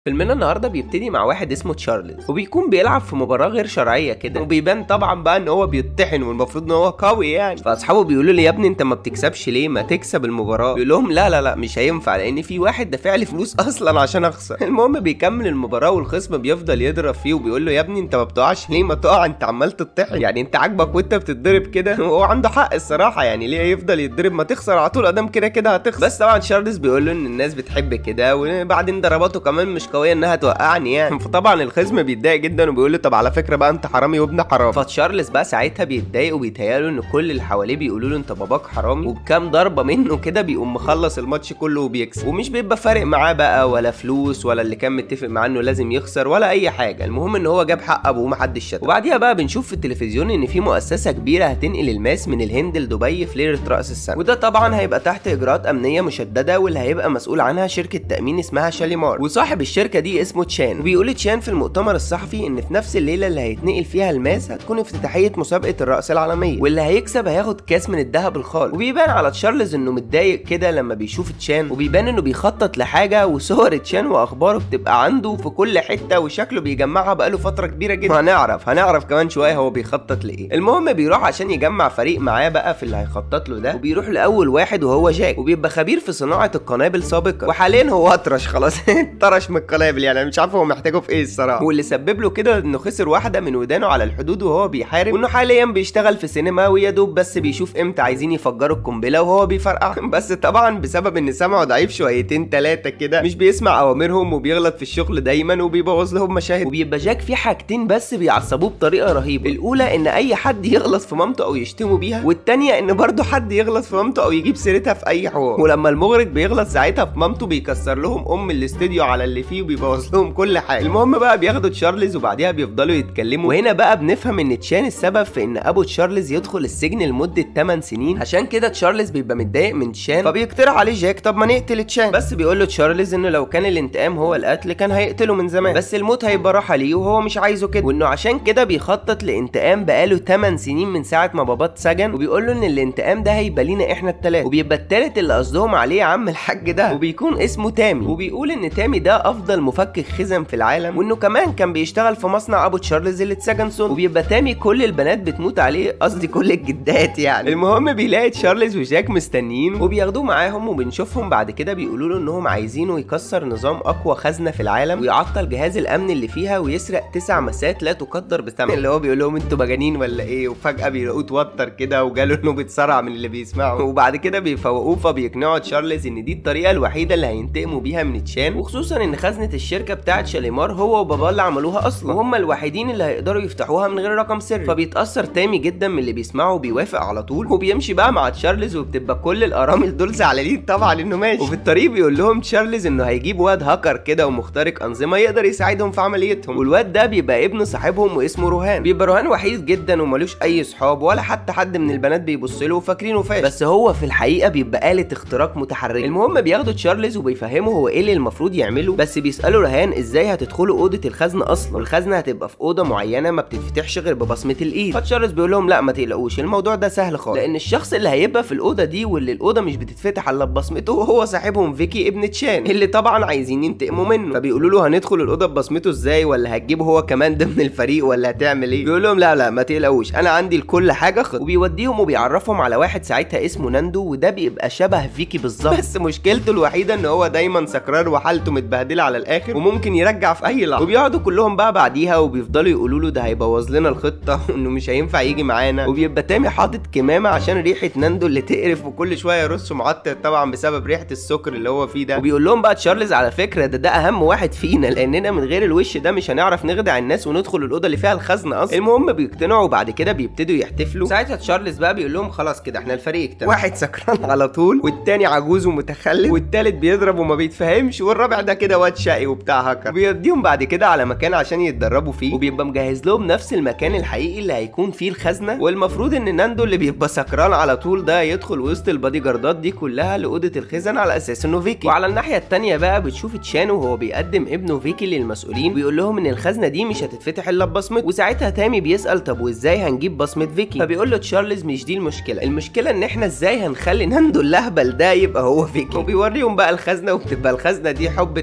فيلمنا النهارده بيبتدي مع واحد اسمه تشارلز وبيكون بيلعب في مباراه غير شرعيه كده وبيبان طبعا بقى ان هو بيطحن والمفروض ان هو قوي يعني فاصحابه بيقولوا لي يا ابني انت ما بتكسبش ليه ما تكسب المباراه بيقول لهم لا لا لا مش هينفع لان في واحد دافع لي فلوس اصلا عشان اخسر المهم بيكمل المباراه والخصم بيفضل يضرب فيه وبيقول له يا ابني انت ما بتقعش ليه ما تقع انت عمال تطحن يعني انت عاجبك وانت بتتضرب كده وهو عنده حق الصراحه يعني ليه يفضل يتضرب ما تخسر على طول ادام كده كده هتخسر بس طبعا تشارلز بيقول له ان الناس بتحب كده وبعدين ضرباته كمان مش قويه انها توقع يعني يعني فطبعا الخصم بيتضايق جدا وبيقول له طب على فكره بقى انت حرامي وابن حرام فتشارلز بقى ساعتها بيتضايق وبيتهيأله ان كل اللي حواليه بيقولوا له انت باباك حرامي وبكام ضربه منه كده بيقوم مخلص الماتش كله وبيكسب ومش بيبقى فارق معاه بقى ولا فلوس ولا اللي كان متفق معاه انه لازم يخسر ولا اي حاجه المهم ان هو جاب حق ابوه محدش شتم وبعديها بقى بنشوف في التلفزيون ان في مؤسسه كبيره هتنقل الماس من الهند لدبي في ليله راس السنه وده طبعا هيبقى تحت اجراءات امنيه مشدده واللي هيبقى مسؤول عنها شركه تامين اسمها شاليمار وصاحب الشركه دي اسمه تشان وبيقول تشان في المؤتمر الصحفي ان في نفس الليله اللي هيتنقل فيها الماس هتكون افتتاحيه مسابقه الرقص العالميه واللي هيكسب هياخد كاس من الذهب الخالص وبيبان على تشارلز انه متضايق كده لما بيشوف تشان وبيبان انه بيخطط لحاجه وصور تشان واخباره بتبقى عنده في كل حته وشكله بيجمعها بقاله فتره كبيره جدا هنعرف هنعرف كمان شويه هو بيخطط لايه المهم بيروح عشان يجمع فريق معاه بقى في اللي هيخطط له ده وبيروح لاول واحد وهو جاك وبيبقى خبير في صناعه القنابل سابقا وحاليا هو اطرش خلاص طرش من القنابل يعني مش عارف هو محتاجه في ايه الصراحه واللي سبب له كده انه خسر واحده من ودانه على الحدود وهو بيحارب وانه حاليا بيشتغل في سينما ويا دوب بس بيشوف امتى عايزين يفجروا القنبله وهو بيفرقع بس طبعا بسبب ان سمعه ضعيف شويتين ثلاثه كده مش بيسمع اوامرهم وبيغلط في الشغل دايما وبيبوظ لهم مشاهد وبيبقى جاك في حاجتين بس بيعصبوه بطريقه رهيبه الاولى ان اي حد يغلط في مامته او يشتمه بيها والتانيه ان برضه حد يغلط في مامته او يجيب سيرتها في اي حوار ولما المخرج بيغلط ساعتها في مامته بيكسر لهم ام الاستوديو على اللي فيه وبيبوظ لهم كل حاجه المهم بقى بياخدوا تشارلز وبعديها بيفضلوا يتكلموا وهنا بقى بنفهم ان تشان السبب في ان ابو تشارلز يدخل السجن لمده 8 سنين عشان كده تشارلز بيبقى متضايق من تشان فبيقترح عليه جاك طب ما نقتل تشان بس بيقول له تشارلز انه لو كان الانتقام هو القتل كان هيقتله من زمان بس الموت هيبقى راحه ليه وهو مش عايزه كده وانه عشان كده بيخطط لانتقام بقاله 8 سنين من ساعه ما باباه اتسجن وبيقول له ان الانتقام ده هيبقى لينا احنا التلاته وبيبقى التالت اللي قصدهم عليه عم الحاج ده وبيكون اسمه تامي وبيقول ان تامي ده افضل مفكك خزن في العالم وانه كمان كان بيشتغل في مصنع ابو تشارلز اللي اتسجن سون وبيبقى تامي كل البنات بتموت عليه قصدي كل الجدات يعني المهم بيلاقي تشارلز وجاك مستنيين وبياخدوه معاهم وبنشوفهم بعد كده بيقولوا له انهم عايزينه يكسر نظام اقوى خزنه في العالم ويعطل جهاز الامن اللي فيها ويسرق تسع مسات لا تقدر بثمن اللي هو بيقول لهم انتوا مجانين ولا ايه وفجاه بيلاقوه اتوتر كده وجاله انه بيتصرع من اللي بيسمعه وبعد كده بيفوقوه فبيقنعوا تشارلز ان دي الطريقه الوحيده اللي هينتقموا بيها من تشان وخصوصا ان خزنه الشركه بتاعت شاليمار هو وباباه اللي عملوها اصلا وهم الوحيدين اللي هيقدروا يفتحوها من غير رقم سري فبيتاثر تامي جدا من اللي بيسمعه وبيوافق على طول وبيمشي بقى مع تشارلز وبتبقى كل الارامل دول زعلانين طبعا انه ماشي وفي الطريق بيقول لهم تشارلز انه هيجيب واد هاكر كده ومخترق انظمه يقدر يساعدهم في عمليتهم والواد ده بيبقى ابن صاحبهم واسمه روهان بيبقى روهان وحيد جدا وملوش اي صحاب ولا حتى حد من البنات بيبص له وفاكرينه فاشل بس هو في الحقيقه بيبقى آلة اختراق متحركه المهم بياخدوا تشارلز وبيفهموا هو ايه اللي المفروض يعمله بس بيسالوا رهان ازاي هتدخلوا اوضه الخزنه اصلا والخزنه هتبقى في اوضه معينه ما بتتفتحش غير ببصمه الايد فتشارلز بيقول لهم لا ما تقلقوش الموضوع ده سهل خالص لان الشخص اللي هيبقى في الاوضه دي واللي الاوضه مش بتتفتح الا ببصمته هو صاحبهم فيكي ابن تشان اللي طبعا عايزين ينتقموا منه فبيقولوا له هندخل الاوضه ببصمته ازاي ولا هتجيبه هو كمان ضمن الفريق ولا هتعمل ايه بيقول لهم لا لا ما تقلقوش انا عندي لكل حاجه خط وبيوديهم وبيعرفهم على واحد ساعتها اسمه ناندو وده بيبقى شبه فيكي بالظبط بس مشكلته الوحيده ان هو دايما سكران وحالته متبهدله على الاخر وممكن يرجع في اي لحظه وبيقعدوا كلهم بقى بعديها وبيفضلوا يقولوا له ده هيبوظ لنا الخطه وانه مش هينفع يجي معانا وبيبقى تامي حاطط كمامه عشان ريحه ناندو اللي تقرف وكل شويه يرص معطر طبعا بسبب ريحه السكر اللي هو فيه ده وبيقول لهم بقى تشارلز على فكره ده ده اهم واحد فينا لاننا من غير الوش ده مش هنعرف نخدع الناس وندخل الاوضه اللي فيها الخزنه اصلا المهم بيقتنعوا وبعد كده بيبتدوا يحتفلوا ساعتها تشارلز بقى بيقول لهم خلاص كده احنا الفريق اجتمع واحد سكران على طول والتاني عجوز ومتخلف والتالت بيضرب وما بيتفهمش والرابع ده كده واد شقي وبتاع هاكر بيوديهم بعد كده على مكان عشان يتدربوا فيه وبيبقى مجهز لهم نفس المكان الحقيقي اللي هيكون فيه الخزنه والمفروض ان ناندو اللي بيبقى سكران على طول ده يدخل وسط البادي جاردات دي كلها لاوضه الخزن على اساس انه فيكي وعلى الناحيه التانيه بقى بتشوف تشانو وهو بيقدم ابنه فيكي للمسؤولين ويقول لهم ان الخزنه دي مش هتتفتح الا ببصمته وساعتها تامي بيسال طب وازاي هنجيب بصمه فيكي فبيقول له تشارلز مش دي المشكله المشكله ان احنا ازاي هنخلي ناندو اللهبل ده يبقى هو فيكي وبيوريهم بقى الخزنه وبتبقى الخزنه دي حب تامي الاول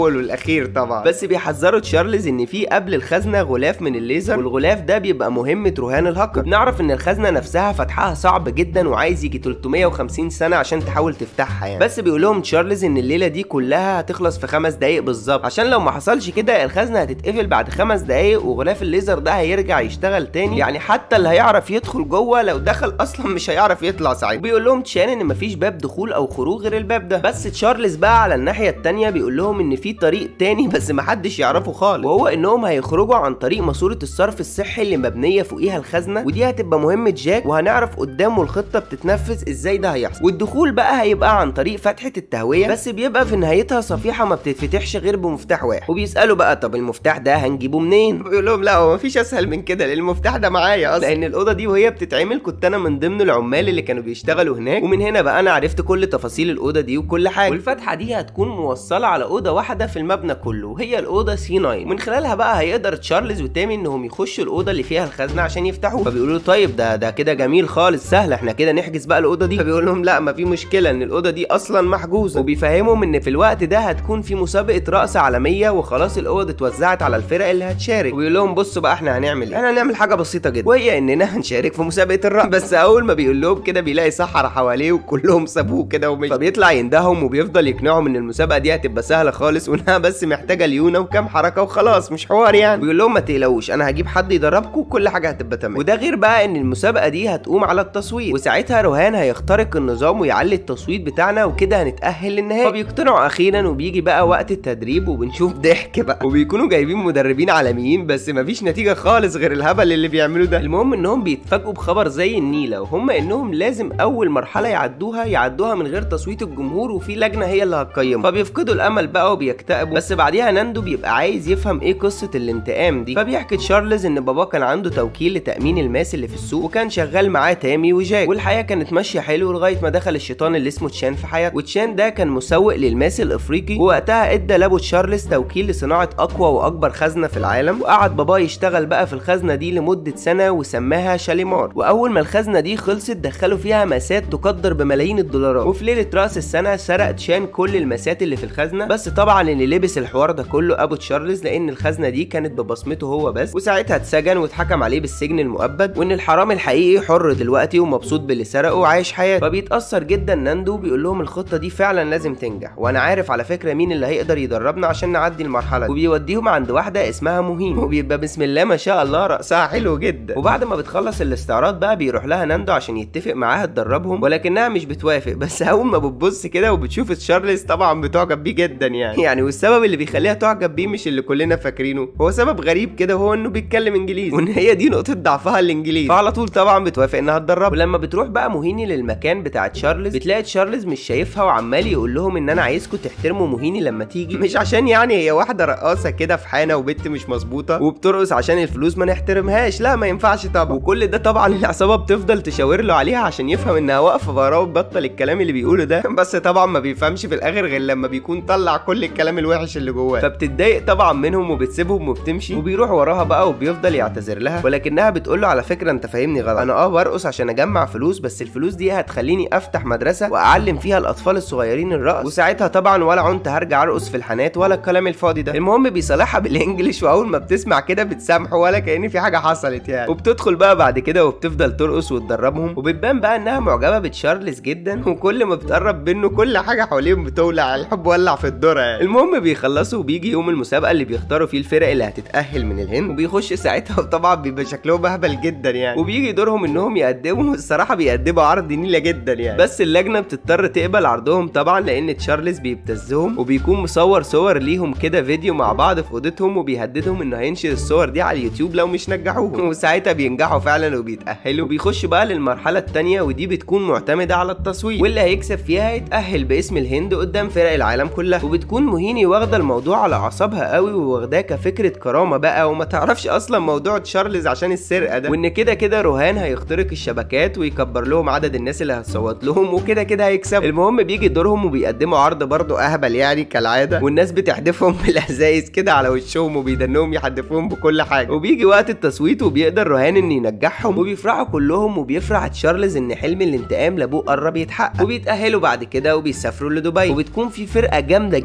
الاول والاخير طبعا بس بيحذروا تشارلز ان في قبل الخزنه غلاف من الليزر والغلاف ده بيبقى مهمه رهان الهاكر نعرف ان الخزنه نفسها فتحها صعب جدا وعايز يجي 350 سنه عشان تحاول تفتحها يعني بس بيقول لهم تشارلز ان الليله دي كلها هتخلص في خمس دقايق بالظبط عشان لو ما حصلش كده الخزنه هتتقفل بعد خمس دقايق وغلاف الليزر ده هيرجع يشتغل تاني يعني حتى اللي هيعرف يدخل جوه لو دخل اصلا مش هيعرف يطلع ساعتها بيقول لهم تشان ان مفيش باب دخول او خروج غير الباب ده بس تشارلز بقى على الناحيه التانيه بيقول لهم ان في طريق تاني بس محدش يعرفه خالص وهو انهم هيخرجوا عن طريق ماسوره الصرف الصحي اللي مبنيه فوقيها الخزنه ودي هتبقى مهمه جاك وهنعرف قدامه الخطه بتتنفذ ازاي ده هيحصل والدخول بقى هيبقى عن طريق فتحه التهويه بس بيبقى في نهايتها صفيحه ما بتتفتحش غير بمفتاح واحد وبيسالوا بقى طب المفتاح ده هنجيبه منين بيقول لهم لا هو مفيش اسهل من كده لان المفتاح ده معايا اصلا لان الاوضه دي وهي بتتعمل كنت انا من ضمن العمال اللي كانوا بيشتغلوا هناك ومن هنا بقى انا عرفت كل تفاصيل الاوضه دي وكل حاجه والفتحه دي هتكون موصله على اوضه واحده في المبنى كله وهي الاوضه سي 9 ومن خلالها بقى هيقدر تشارلز وتامي انهم يخشوا الاوضه اللي فيها الخزنه عشان يفتحوها فبيقولوا له طيب ده ده كده جميل خالص سهل احنا كده نحجز بقى الاوضه دي فبيقول لهم لا ما في مشكله ان الاوضه دي اصلا محجوزه وبيفهمهم ان في الوقت ده هتكون في مسابقه رقص عالميه وخلاص الاوض اتوزعت على الفرق اللي هتشارك وبيقول لهم بصوا بقى احنا هنعمل ايه احنا هنعمل حاجه بسيطه جدا وهي اننا هنشارك في مسابقه الرقص بس اول ما بيقول لهم كده بيلاقي سحرة حواليه وكلهم سابوه كده ومشي فبيطلع يندههم وبيفضل يقنعهم ان المسابقه دي هتبقى سهله خالص وانها بس محتاجه ليونه وكام حركه وخلاص مش حوار يعني بيقول لهم ما تقلقوش انا هجيب حد يدربكم وكل حاجه هتبقى تمام وده غير بقى ان المسابقه دي هتقوم على التصويت وساعتها روهان هيخترق النظام ويعلي التصويت بتاعنا وكده هنتاهل للنهائي فبيقتنعوا اخيرا وبيجي بقى وقت التدريب وبنشوف ضحك بقى وبيكونوا جايبين مدربين عالميين بس مفيش نتيجه خالص غير الهبل اللي بيعملوه ده المهم انهم بيتفاجئوا بخبر زي النيله وهم انهم لازم اول مرحله يعدوها يعدوها من غير تصويت الجمهور وفي لجنه هي اللي هتقيمها فبيفقدوا الامل بقى وبيكتئبوا بس بعديها ناندو بيبقى عايز يفهم ايه قصه الانتقام دي فبيحكي تشارلز ان بابا كان عنده توكيل لتامين الماس اللي في السوق وكان شغال معاه تامي وجاك والحياه كانت ماشيه حلو لغايه ما دخل الشيطان اللي اسمه تشان في حياته وتشان ده كان مسوق للماس الافريقي ووقتها ادى لابو تشارلز توكيل لصناعه اقوى واكبر خزنه في العالم وقعد بابا يشتغل بقى في الخزنه دي لمده سنه وسماها شاليمار واول ما الخزنه دي خلصت دخلوا فيها ماسات تقدر بملايين الدولارات وفي ليله راس السنه سرق تشان كل الماسات اللي في الخزنه بس طبعا اللي لبس الحوار ده كله ابو تشارلز لان الخزنه دي كانت ببصمته هو بس وساعتها اتسجن واتحكم عليه بالسجن المؤبد وان الحرامي الحقيقي حر دلوقتي ومبسوط باللي سرقه وعايش حياته فبيتاثر جدا ناندو بيقول لهم الخطه دي فعلا لازم تنجح وانا عارف على فكره مين اللي هيقدر يدربنا عشان نعدي المرحله دي وبيوديهم عند واحده اسمها مهين وبيبقى بسم الله ما شاء الله رقصها حلو جدا وبعد ما بتخلص الاستعراض بقى بيروح لها ناندو عشان يتفق معاها تدربهم ولكنها مش بتوافق بس اول ما بتبص كده وبتشوف تشارلز طبعا بتعجب بيه جدا يعني يعني والسبب اللي بيخليها تعجب بيه مش اللي كلنا فاكرينه هو سبب غريب كده هو انه بيتكلم انجليزي وان هي دي نقطه ضعفها الانجليزي فعلى طول طبعا بتوافق انها تدرب ولما بتروح بقى مهيني للمكان بتاع تشارلز بتلاقي تشارلز مش شايفها وعمال يقول لهم ان انا عايزكم تحترموا مهيني لما تيجي مش عشان يعني هي واحده رقاصه كده في حانه وبنت مش مظبوطه وبترقص عشان الفلوس ما نحترمهاش لا ما ينفعش طبعا وكل ده طبعا العصابه بتفضل تشاور له عليها عشان يفهم انها واقفه وراه وتبطل الكلام اللي بيقوله ده بس طبعا ما بيفهمش في الاخر غير لما بيكون طلع كل الكلام الوحش اللي جواه فبتتضايق طبعا منهم وبتسيبهم وبتمشي وبيروح وراها بقى وبيفضل يعتذر لها ولكنها بتقول له على فكره انت فاهمني غلط انا اه برقص عشان اجمع فلوس بس الفلوس دي هتخليني افتح مدرسه واعلم فيها الاطفال الصغيرين الرقص وساعتها طبعا ولا عنت هرجع ارقص في الحانات ولا الكلام الفاضي ده المهم بيصالحها بالانجلش واول ما بتسمع كده بتسامحه ولا كان في حاجه حصلت يعني وبتدخل بقى بعد كده وبتفضل ترقص وتدربهم وبتبان بقى انها معجبه بتشارلز جدا وكل ما بتقرب منه كل حاجه حواليهم بتولع الحب ولع في الذره يعني المهم بيخلصوا وبيجي يوم المسابقه اللي بيختاروا فيه الفرق اللي هتتاهل من الهند وبيخش ساعتها وطبعا بيبقى شكلهم اهبل جدا يعني وبيجي دورهم انهم يقدموا الصراحه بيقدموا عرض نيله جدا يعني بس اللجنه بتضطر تقبل عرضهم طبعا لان تشارلز بيبتزهم وبيكون مصور صور ليهم كده فيديو مع بعض في اوضتهم وبيهددهم انه هينشر الصور دي على اليوتيوب لو مش نجحوهم وساعتها بينجحوا فعلا وبيتاهلوا وبيخشوا بقى للمرحله الثانيه ودي بتكون معتمده على التصويت واللي هيكسب فيها يتاهل باسم الهند قدام فرق العالم كلها وبتكون مهيني واخده الموضوع على اعصابها قوي وواخداه كفكره كرامه بقى وما تعرفش اصلا موضوع تشارلز عشان السرقه ده وان كده كده روهان هيخترق الشبكات ويكبر لهم عدد الناس اللي هتصوت لهم وكده كده هيكسبوا المهم بيجي دورهم وبيقدموا عرض برضه اهبل يعني كالعاده والناس بتحدفهم بالازايز كده على وشهم وبيدنهم يحدفوهم بكل حاجه وبيجي وقت التصويت وبيقدر روهان ان ينجحهم وبيفرحوا كلهم وبيفرح تشارلز ان حلم الانتقام لابوه قرب يتحقق وبيتاهلوا بعد كده وبيسافروا لدبي وبتكون في فرقه جامده جدا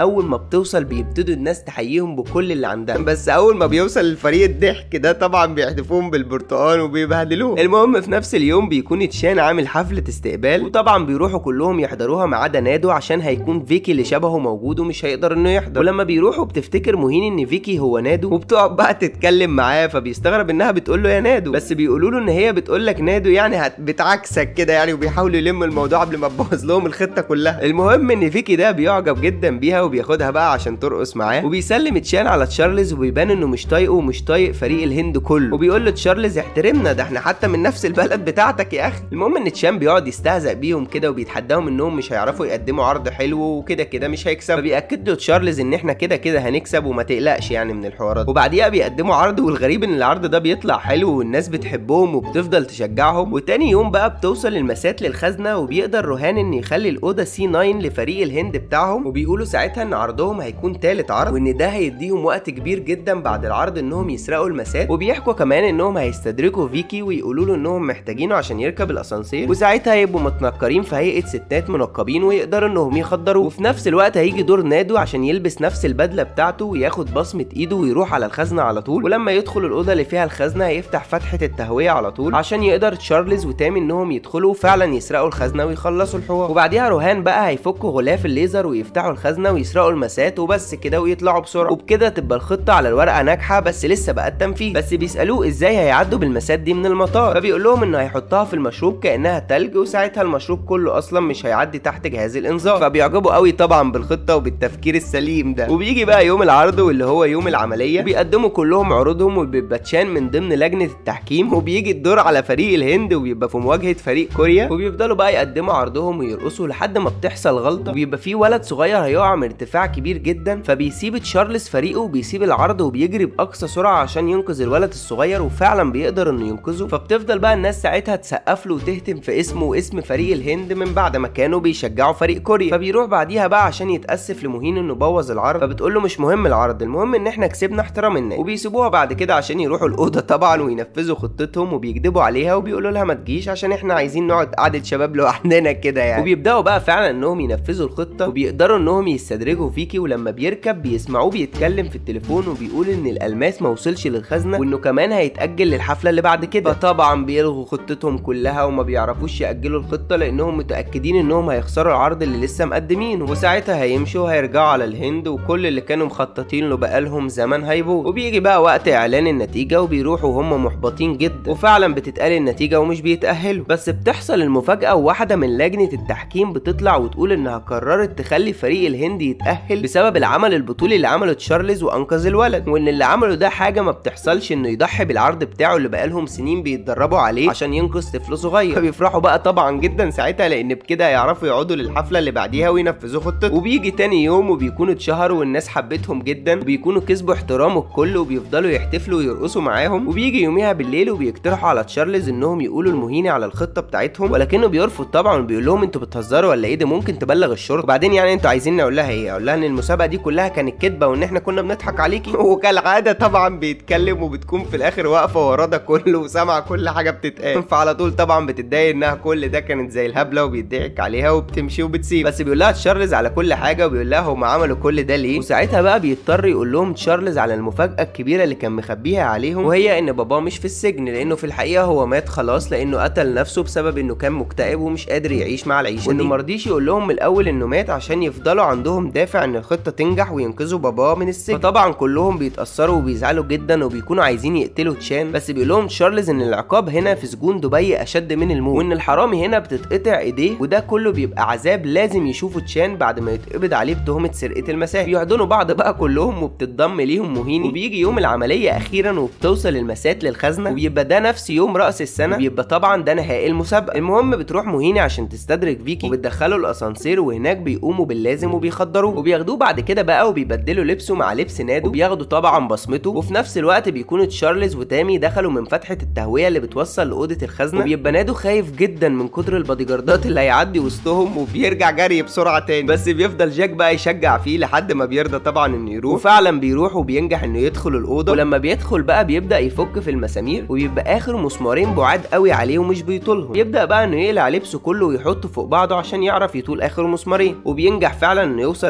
اول ما بتوصل بيبتدوا الناس تحييهم بكل اللي عندها بس اول ما بيوصل الفريق الضحك ده طبعا بيحدفوهم بالبرتقال وبيبهدلوهم المهم في نفس اليوم بيكون تشان عامل حفله استقبال وطبعا بيروحوا كلهم يحضروها ما عدا نادو عشان هيكون فيكي اللي شبهه موجود ومش هيقدر انه يحضر ولما بيروحوا بتفتكر مهين ان فيكي هو نادو وبتقعد بقى تتكلم معاه فبيستغرب انها بتقول له يا نادو بس بيقولوا له ان هي بتقول لك نادو يعني هت... بتعكسك كده يعني وبيحاولوا يلموا الموضوع قبل ما تبوظ لهم الخطه كلها المهم ان فيكي ده بيعجب جدا بيها وبياخدها بقى عشان ترقص معاه وبيسلم تشان على تشارلز وبيبان انه مش طايقه ومش طايق فريق الهند كله وبيقول له تشارلز احترمنا ده احنا حتى من نفس البلد بتاعتك يا اخي المهم ان تشان بيقعد يستهزأ بيهم كده وبيتحداهم انهم مش هيعرفوا يقدموا عرض حلو وكده كده مش هيكسب فبيأكد له تشارلز ان احنا كده كده هنكسب وما تقلقش يعني من الحوارات وبعديها بيقدموا عرض والغريب ان العرض ده بيطلع حلو والناس بتحبهم وبتفضل تشجعهم وتاني يوم بقى بتوصل المسات للخزنه وبيقدر روهان ان يخلي الاوضه سي 9 لفريق الهند بتاعهم وبيقولوا ساعتها ان عرضهم هيكون تالت عرض وان ده هيديهم وقت كبير جدا بعد العرض انهم يسرقوا المسات وبيحكوا كمان انهم هيستدركوا فيكي ويقولوا له انهم محتاجينه عشان يركب الاسانسير وساعتها هيبقوا متنكرين في هيئه ستات منقبين ويقدروا انهم يخدروه وفي نفس الوقت هيجي دور نادو عشان يلبس نفس البدله بتاعته وياخد بصمه ايده ويروح على الخزنه على طول ولما يدخل الاوضه اللي فيها الخزنه هيفتح فتحه التهويه على طول عشان يقدر تشارلز وتامي انهم يدخلوا فعلا يسرقوا الخزنه ويخلصوا الحوار وبعديها روهان بقى هيفكوا غلاف الليزر ويفتحوا الخزنه ويسرقوا المسات وبس كده ويطلعوا بسرعه وبكده تبقى الخطه على الورقه ناجحه بس لسه بقى التنفيذ بس بيسالوه ازاي هيعدوا بالمسات دي من المطار فبيقول لهم انه هيحطها في المشروب كانها تلج وساعتها المشروب كله اصلا مش هيعدي تحت جهاز الانذار فبيعجبوا قوي طبعا بالخطه وبالتفكير السليم ده وبيجي بقى يوم العرض واللي هو يوم العمليه وبيقدموا كلهم عروضهم وبيبقى تشان من ضمن لجنه التحكيم وبيجي الدور على فريق الهند وبيبقى في مواجهه فريق كوريا وبيفضلوا بقى يقدموا عرضهم ويرقصوا لحد ما بتحصل غلطه وبيبقى في ولد صغير هيقع من ارتفاع كبير جدا فبيسيب تشارلز فريقه وبيسيب العرض وبيجري باقصى سرعه عشان ينقذ الولد الصغير وفعلا بيقدر انه ينقذه فبتفضل بقى الناس ساعتها تسقف له وتهتم في اسمه واسم فريق الهند من بعد ما كانوا بيشجعوا فريق كوريا فبيروح بعديها بقى عشان يتاسف لمهين انه بوظ العرض فبتقول له مش مهم العرض المهم ان احنا كسبنا احترام الناس وبيسيبوها بعد كده عشان يروحوا الاوضه طبعا وينفذوا خطتهم وبيكذبوا عليها وبيقولوا لها ما تجيش عشان احنا عايزين نقعد قعده شباب لوحدنا كده يعني وبيبداوا بقى فعلا انهم ينفذوا الخطه وبيقدروا انهم يستدرجوا فيكي ولما بيركب بيسمعوه بيتكلم في التليفون وبيقول ان الالماس ما وصلش للخزنه وانه كمان هيتاجل للحفله اللي بعد كده فطبعا بيلغوا خطتهم كلها وما بيعرفوش ياجلوا الخطه لانهم متاكدين انهم هيخسروا العرض اللي لسه مقدمينه وساعتها هيمشوا وهيرجعوا على الهند وكل اللي كانوا مخططين له بقالهم زمن هيبوظ وبيجي بقى وقت اعلان النتيجه وبيروحوا وهم محبطين جدا وفعلا بتتقال النتيجه ومش بيتاهلوا بس بتحصل المفاجاه وواحده من لجنه التحكيم بتطلع وتقول انها قررت تخلي فريق الهند يتاهل بسبب العمل البطولي اللي عمله تشارلز وانقذ الولد وان اللي عمله ده حاجه ما بتحصلش انه يضحي بالعرض بتاعه اللي بقالهم سنين بيتدربوا عليه عشان ينقذ طفل صغير فبيفرحوا بقى طبعا جدا ساعتها لان بكده يعرفوا يقعدوا للحفله اللي بعديها وينفذوا خطته وبيجي تاني يوم وبيكونوا اتشهروا والناس حبتهم جدا وبيكونوا كسبوا احترام الكل وبيفضلوا يحتفلوا ويرقصوا معاهم وبيجي يوميها بالليل وبيقترحوا على تشارلز انهم يقولوا المهيني على الخطه بتاعتهم ولكنه بيرفض طبعا وبيقول لهم انتوا بتهزروا ولا ايه ده ممكن تبلغ الشرطه وبعدين يعني انتوا عايزين اقول لها ايه اقول لها ان المسابقه دي كلها كانت كدبه وان احنا كنا بنضحك عليكي وكالعاده طبعا بيتكلم وبتكون في الاخر واقفه ورا ده كله وسامعه كل حاجه بتتقال فعلى طول طبعا بتتضايق انها كل ده كانت زي الهبله وبيضحك عليها وبتمشي وبتسيب بس بيقول لها تشارلز على كل حاجه وبيقول لها هم عملوا كل ده ليه وساعتها بقى بيضطر يقول لهم تشارلز على المفاجاه الكبيره اللي كان مخبيها عليهم وهي ان باباه مش في السجن لانه في الحقيقه هو مات خلاص لانه قتل نفسه بسبب انه كان مكتئب ومش قادر يعيش مع العيشه وانه مرضيش يقول لهم من الاول انه مات عشان يفضلوا عندهم دافع ان الخطه تنجح وينقذوا باباه من السجن فطبعا كلهم بيتاثروا وبيزعلوا جدا وبيكونوا عايزين يقتلوا تشان بس بيقول لهم تشارلز ان العقاب هنا في سجون دبي اشد من الموت وان الحرامي هنا بتتقطع ايديه وده كله بيبقى عذاب لازم يشوفوا تشان بعد ما يتقبض عليه بتهمه سرقه المساء بيحضنوا بعض بقى كلهم وبتتضم ليهم مهيني وبيجي يوم العمليه اخيرا وبتوصل المسات للخزنه وبيبقى ده نفس يوم راس السنه وبيبقى طبعا ده نهائي المسابقه المهم بتروح مهيني عشان تستدرك فيكي وبتدخله الاسانسير وهناك بيقوموا باللازم وبيخدروه وبياخدوه بعد كده بقى وبيبدلوا لبسه مع لبس نادو وبياخدوا طبعا بصمته وفي نفس الوقت بيكونوا تشارلز وتامي دخلوا من فتحه التهويه اللي بتوصل لاوضه الخزنه وبيبقى نادو خايف جدا من كتر الباديجاردات اللي هيعدي وسطهم وبيرجع جري بسرعه تاني بس بيفضل جاك بقى يشجع فيه لحد ما بيرضى طبعا انه يروح وفعلا بيروح وبينجح انه يدخل الاوضه ولما بيدخل بقى بيبدا يفك في المسامير وبيبقى اخر مسمارين بعاد قوي عليه ومش بيطولهم يبدا بقى انه يقلع لبسه كله ويحطه فوق بعضه عشان يعرف يطول اخر مسمارين وبينجح فعلا انه يوصل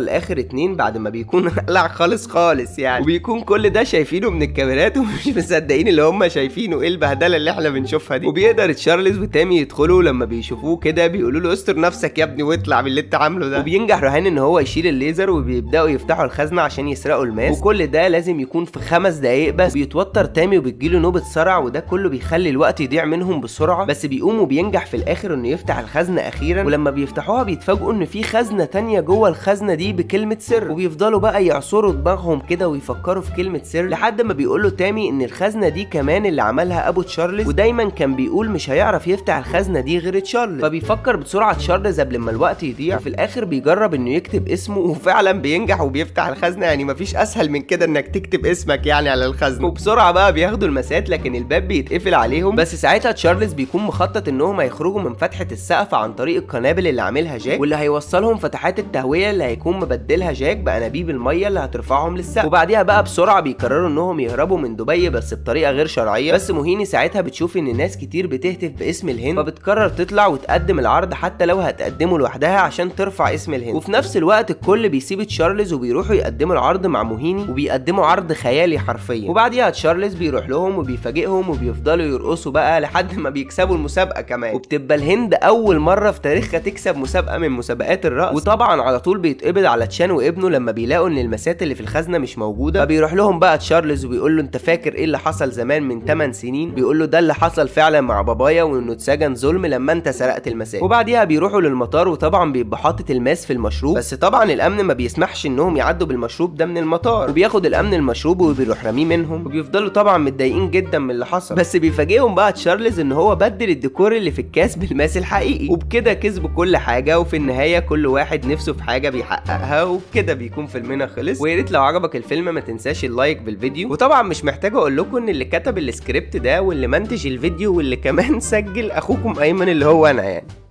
بيوصل لاخر اتنين بعد ما بيكون قلع خالص خالص يعني وبيكون كل ده شايفينه من الكاميرات ومش مصدقين اللي هم شايفينه ايه البهدله اللي احنا بنشوفها دي وبيقدر تشارلز وتامي يدخلوا لما بيشوفوه كده بيقولوا له استر نفسك يا ابني واطلع من اللي انت عامله ده وبينجح رهان ان هو يشيل الليزر وبيبداوا يفتحوا الخزنه عشان يسرقوا الماس وكل ده لازم يكون في خمس دقايق بس بيتوتر تامي وبتجيله نوبه صرع وده كله بيخلي الوقت يضيع منهم بسرعه بس بيقوم وبينجح في الاخر انه يفتح الخزنه اخيرا ولما بيفتحوها بيتفاجئوا ان في خزنه تانية جوه الخزنه دي بكلمه سر وبيفضلوا بقى يعصروا دماغهم كده ويفكروا في كلمه سر لحد ما بيقول له تامي ان الخزنه دي كمان اللي عملها ابو تشارلز ودايما كان بيقول مش هيعرف يفتح الخزنه دي غير تشارلز فبيفكر بسرعه تشارلز قبل ما الوقت يضيع وفي الاخر بيجرب انه يكتب اسمه وفعلا بينجح وبيفتح الخزنه يعني مفيش اسهل من كده انك تكتب اسمك يعني على الخزنه وبسرعه بقى بياخدوا المسات لكن الباب بيتقفل عليهم بس ساعتها تشارلز بيكون مخطط انهم هيخرجوا من فتحه السقف عن طريق القنابل اللي عاملها جاك واللي هيوصلهم فتحات التهويه اللي هيكون مبدلها جاك بانابيب الميه اللي هترفعهم للسقف وبعديها بقى بسرعه بيقرروا انهم يهربوا من دبي بس بطريقه غير شرعيه بس موهيني ساعتها بتشوف ان ناس كتير بتهتف باسم الهند فبتقرر تطلع وتقدم العرض حتى لو هتقدمه لوحدها عشان ترفع اسم الهند وفي نفس الوقت الكل بيسيب تشارلز وبيروحوا يقدموا العرض مع موهيني وبيقدموا عرض خيالي حرفيا وبعديها تشارلز بيروح لهم وبيفاجئهم وبيفضلوا يرقصوا بقى لحد ما بيكسبوا المسابقه كمان وبتبقى الهند اول مره في تاريخها تكسب مسابقه من مسابقات الرقص وطبعا على طول بيتقبض على تشان وابنه لما بيلاقوا ان المسات اللي في الخزنه مش موجوده فبيروح لهم بقى تشارلز وبيقول له انت فاكر ايه اللي حصل زمان من 8 سنين بيقول له ده اللي حصل فعلا مع بابايا وانه اتسجن ظلم لما انت سرقت المسات وبعديها بيروحوا للمطار وطبعا بيبقى حاطط الماس في المشروب بس طبعا الامن ما بيسمحش انهم يعدوا بالمشروب ده من المطار وبياخد الامن المشروب وبيروح راميه منهم وبيفضلوا طبعا متضايقين جدا من اللي حصل بس بيفاجئهم بقى تشارلز ان هو بدل الديكور اللي في الكاس بالماس الحقيقي وبكده كسبوا كل حاجه وفي النهايه كل واحد نفسه في حاجه بيحققها وبكده بيكون فيلمنا خلص ويا ريت لو عجبك الفيلم ما تنساش اللايك بالفيديو وطبعا مش محتاج اقول لكم ان اللي كتب السكريبت ده واللي منتج الفيديو واللي كمان سجل اخوكم ايمن اللي هو انا يعني